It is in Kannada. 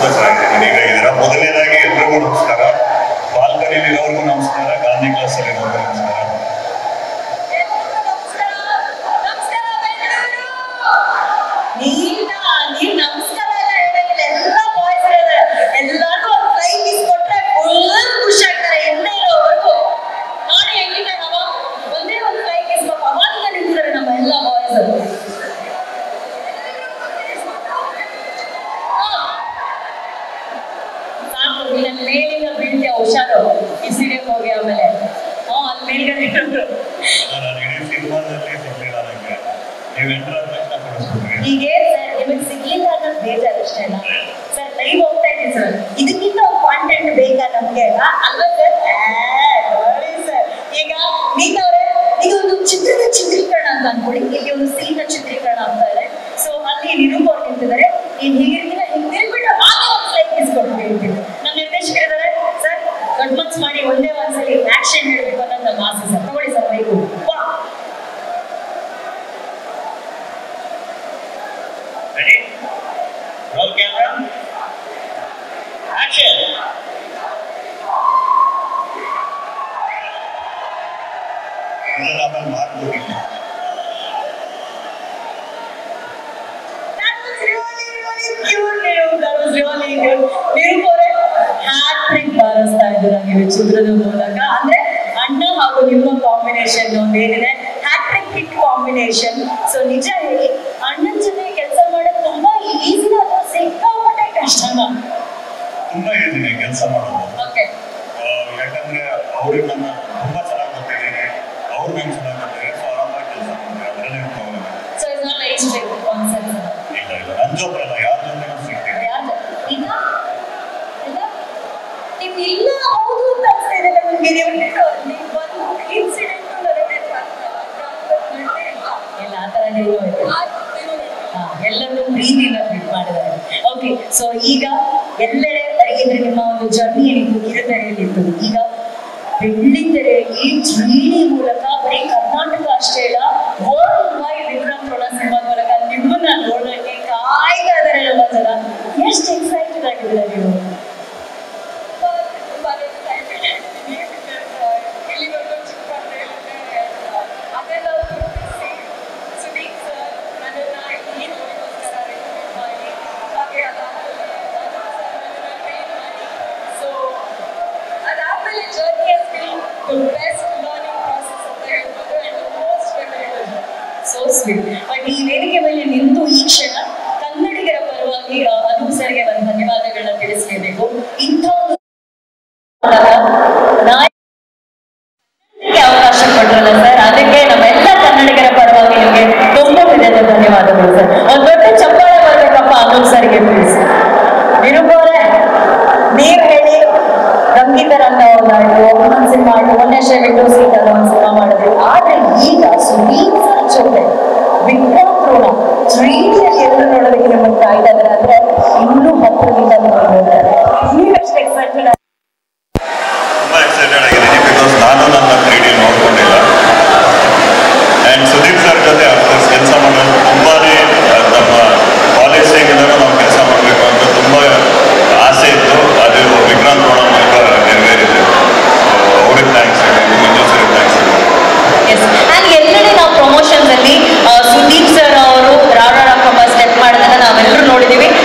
ತುಂಬಾ ಚೆನ್ನಾಗಿದ್ದೀನಿ ಹೇಗಿದ್ದೀರಾ ಮೊದಲನೇದಾಗಿ ಎಲ್ರಿಗೂ ನಮಸ್ಕಾರ ಬಾಲ್ಕನಿಲಿ ಇರೋರ್ಗೂ ನಮಸ್ಕಾರ ಗಾಂಧಿ ಕ್ಲಾಸ್ ಅಲ್ಲಿ ಇರೋರ್ಗೂ ನಮಸ್ಕಾರ ನೀನ ನೀನ್ ನಮಸ್ಕಾರ ಎಲ್ಲ ಹೇಳಂಗಿಲ್ಲ ಎಲ್ಲ ಬಾಯ್ಸ್ ಎಲ್ಲಾರ್ಗೂ ಒಂದು ಕೈ ಕಿಸ್ ಕೊಟ್ರೆ ಫುಲ್ ಖುಷಿ ಆಗ್ತಾರೆ ಎಲ್ಲೇ ಇರೋವರೆಗೂ ನೋಡಿ ಹೆಂಗಿದೆ ನಾವು ಒಂದೇ ಒಂದು ಕೈ ಕಿಸ್ ಅವಾಗಿಂದ ನಿಂತಿದ್ದಾರೆ ನಮ್ಮ ಎಲ್ಲ ಬಾಯ್ಸ್ ಸಾಕು ನೀನ್ ಮೇಲಿಂದ ಬೀಳ್ತೀಯ ಹುಷಾರು ಕಿಸಿಡಿಯಕ್ಕೆ ಹೋಗಿ ಆಮೇಲೆ ಹ್ಞೂ ಅಲ್ಲಿ ಮೇಲ್ಗಡೆ ಇರೋರು ನಾನು ಇಡೀ ಸಿನಿಮಾದಲ್ಲಿ ಸಿಗ್ಲಿಲ್ಲ ನನಗೆ ನೀವು ಎಂಟರ್ ಆದ ತಕ್ಷಣ ಕಳಿಸ್ಬಿಟ್ರಿ ಹೀಗೆ ಸರ್ ನಿಮಗೆ ಸಿಗ್ಲಿಲ್ಲ ಅನ್ನೋದು ಬೇಜಾರು ಅಷ್ಟೇ ಸರ್ ಲೈವ್ ಹೋಗ್ತಾ ಇದ್ದೀನಿ ಸರ್ ಇದಕ್ಕಿಂತ ಒಂದು ಕಾಂಟೆಂಟ್ ಬೇಕಾ ನಮ್ಗೆ ಅಲ್ವಾ ಸರ್ ನೋಡಿ ಸರ್ ಈಗ ನೀನವ್ರೆ ಇದೊಂದು ಚಿತ್ರದ ಚಿತ್ರೀಕರಣ ಅಂತ ಅನ್ಕೊಳ್ಳಿ ಇಲ್ಲಿ ಒಂದು ಸೀನ್ ಚಿತ್ರೀಕರಣ ಆಗ್ತಾ ಇದೆ ಸೊ ಅಲ್ಲಿ ನಿರೂಪ ಅವ್ರು ನಿಂತಿದ್ದಾರೆ ನೀನ್ ಹೀಗಿರ್ತೀರ ಹಿಂಗ್ ತಿರ್ಬಿಟ್ಟು ಹಾಗೆ ಒಂದು ಫ್ಲೈಟ್ ಇಸ್ಕೊಟ್ಟು ಹೇಳ್ತೀನಿ ನಮ್ಮ ನಿರ್ದೇಶಕರಿದ್ದಾರೆ ಸರ್ ದೊಡ್ಡ ಮನ್ಸ್ ಮಾಡಿ ಒಂದೇ ಒಂದ್ಸಲಿ ಆಕ್ಷನ್ ಹೇಳ್ಬೇಕು ಅನ್ನೋದು ನಮ್ಮ ಆಸೆ ಸರ್ ತಗೊಳ್ಳಿ ಸರ್ ಬೈಕು ವಾ ರೆಡಿ ರೋಲ್ ಕ್ಯಾಮ್ರಾ ಆಕ್ಷನ್ ಆಮೇಲೆ ಮಾಡ್ಬೋದಿಲ್ಲ That was really, really cute, Niru. That was really good. Nirup ಅವರೇ ಹ್ಯಾಟ್ರಿಕ್ ಬಾರಿಸ್ತಾ ಇದ್ದೀರಾ ನೀವು ಚಿತ್ರದ ಮೂಲಕ ಅಂದ್ರೆ ಅಣ್ಣ ಹಾಗೂ ನಿಮ್ಮ ಕಾಂಬಿನೇಷನ್ ಒಂದು ಏನಿದೆ ಹ್ಯಾಟ್ರಿಕ್ ಹಿಟ್ ಕಾಂಬಿನೇಷನ್ ಸೊ ನಿಜ ಹೇಳಿ ಅಣ್ಣನ ಜೊತೆ ಕೆಲಸ ಮಾಡೋದು ತುಂಬಾ ಈಸಿನ ಅಥವಾ ಸಿಕ್ಕಾಪಟ್ಟೆ ಕಷ್ಟನಾ ತುಂಬಾ ಈಸಿನೇ ಕೆಲಸ ಮಾಡೋದು ಓಕೆ ಆ, ಯಾಕಂದ್ರೆ ಅವ್ರಿಗೆ ನನ್ನ ತುಂಬಾ ಚೆನ್ನಾಗಿ ಗೊತ್ತಿದ್ದೀನಿ ಅವ್ರು ನಂಗೆ ಚೆನ್ನಾಗಿ ಗೊತ್ತಿದೆ ಸೊ ಆರಾಮಾಗಿ ಕೆಲಸ ಮಾಡ್ತಾರೆ ಅದರಲ್ಲೇ problem so is not very strict concept ಇಲ್ಲ ಇಲ್ಲ ನನ್ನ ಜೊತೆ ಅಲ್ಲ ಯಾರ ಜೊತೆ ಸಿಗ್ತೀನಿ ಯಾರ್ದು ಇಲ್ಲ ಇಲ್ಲ ನೀವು ಇಲ್ಲ ಹೌದು ಅಂತ ಅನ್ಸ್ತಿದೆ ನಮಗೆ ನೀವು ನೀವು ಒಂದು ಇನ್ಸಿಡೆಂಟ್ ಇಲ್ಲ ಆ ಥರ ನೀವು ಹಾ, ಎಲ್ಲರನ್ನೂ ಪ್ರೀತಿಯಿಂದ ಟ್ರೀಟ್ ಮಾಡಿದ್ದಾರೆ ಓಕೆ ಸೊ ಈಗ ಎಲ್ಲೆಡೆ ಬರೆಯಿದ್ರೆ ನಿಮ್ಮ ಒಂದು ಜರ್ನಿ ಏನಿತ್ತು ಕಿರುತೆರೆಯಲ್ಲಿತ್ತು ಈಗ ಬೆಳ್ಳಿತೆರೆಯಲ್ಲಿ ತ್ರೀ ಡಿ ಮೂಲಕ ಬರೀ ಕರ್ನಾಟಕ ಅಷ್ಟೇ ಇಲ್ಲ ವರ್ಲ್ಡ್ ವೈಡ್ ವಿಕ್ರಮ್ ಪ್ರೋಡ ಸಿನಿಮಾ ಮೂಲಕ ನಿಮ್ಮನ್ನ ನೋಡೋಕೆ ಕಾಯ್ತಾ ಇದ್ದಾರೆ ನಮ್ಮ ಜನ ಎಷ್ಟು ಎಕ್ಸೈಟೆಡ್ ಆಗಿದ್ದೀರಾ ನೀವು ಸೋ ಸ್ವೀಟ್ ಬಟ್ ಈ ವೇದಿಕೆ ಮೇಲೆ ನಿಂತು ಈ ಕ್ಷಣ ಕನ್ನಡಿಗರ ಪರವಾಗಿ ಆ, ಅನೂಪ್ ಸರ್ಗೆ ಒಂದು ಧನ್ಯವಾದಗಳನ್ನ ತಿಳಿಸಲೇಬೇಕು ಇಂಥ ಒಂದು ನಾಯಕರಿಗೆ ಅವಕಾಶ ಕೊಟ್ರಲ್ಲ ಸರ್ ಅದಕ್ಕೆ ನಮ್ಮೆಲ್ಲ ಕನ್ನಡಿಗರ ಪರವಾಗಿ ನಿಮಗೆ ತುಂಬ ಹೃದಯದ ಧನ್ಯವಾದಗಳು ಸರ್ ಒಂದು ದೊಡ್ಡ ಚಪ್ಪಾಳೆ ಬರ್ಬೇಕಪ್ಪ ಅನೂಪ್ ಸರ್ಗೆ ಪ್ಲೀಸ್ ನಿರೂಪವರೇ ನೀವ್ ಹೇಳಿ ರಂಗಿತರಂಗ ಒಂದಾಯ್ತು ಒಂದೊಂದು ಸಿನಿಮಾ ಆಯ್ತು ಮೊನ್ನೆ ಶೇವಿಟ್ಟು ಸೀಟಲ್ಲ ಒಂದು ಸಿನಿಮಾ ಮಾಡಿದ್ರು ಆದ್ರೆ ಈಗ ಸುದೀಪ್ ಸರ್ ಜೊತೆ ವಿಕ್ರಮ್ ಋಣ ತ್ರೀಡಿಯಲ್ಲಿ ಎಲ್ಲರೂ ನೋಡೋದಕ್ಕೆ ನಿಮಗೆ ಕಾಯ್ತಾ ಇದ್ದಾರೆ ಅಂದ್ರೆ ಇನ್ನೂ ಹತ್ತಿರದಿಂದ ನಿಮಗೆ ನೋಡ್ತಾರೆ ನೀವೆಷ್ಟು ಎಕ್ಸೈಟೆಡ್ ತುಂಬಾ ಎಕ್ಸೈಟೆಡ್ ಆಗಿದ್ದೀನಿ ಬಿಕಾಸ್ ನಾನು ನನ್ನ ತ್ರೀ ಡಿ ನೋಡ್ಕೊಂಡಿಲ್ಲ ಆ್ಯಂಡ್ ಸುದೀಪ್ ಸರ್ ಜೊತೆ ಅಫ್ಕೋರ್ಸ್ ಕೆಲಸ ಮಾಡೋದು ತುಂಬಾನೇ ಆ, ನಮ್ಮ ಕಾಲೇಜ್ ಟೈಮಿಂದಲೂ ನಾವು ಕೆಲಸ ಮಾಡಬೇಕು ಅಂತ ತುಂಬ ಆಸೆ ಇತ್ತು ಅದು ವಿಕ್ರಾಂತ್ ರೋಣ ಮೂಲಕ ನೆರವೇರಿದೆ ಸೊ ಅವ್ರಿಗೆ ಥ್ಯಾಂಕ್ಸ್ ಮಂಜು ಸರಿಗೆ ಥ್ಯಾಂಕ್ಸ್ ಎಸ್ ಆ್ಯಂಡ್ ಎಲ್ಲೆಡೆ ನಾವು ಪ್ರಮೋಷನ್ಸ್ ಅಲ್ಲಿ ಆ, ಸುದೀಪ್ ಸರ್ ಅವರು ರಾಡಾಡಕ್ಕಮ್ಮ ಸ್ಟೆಪ್ ಮಾಡೋದನ್ನ ನಾವೆಲ್ಲರೂ ನೋಡಿದೀವಿ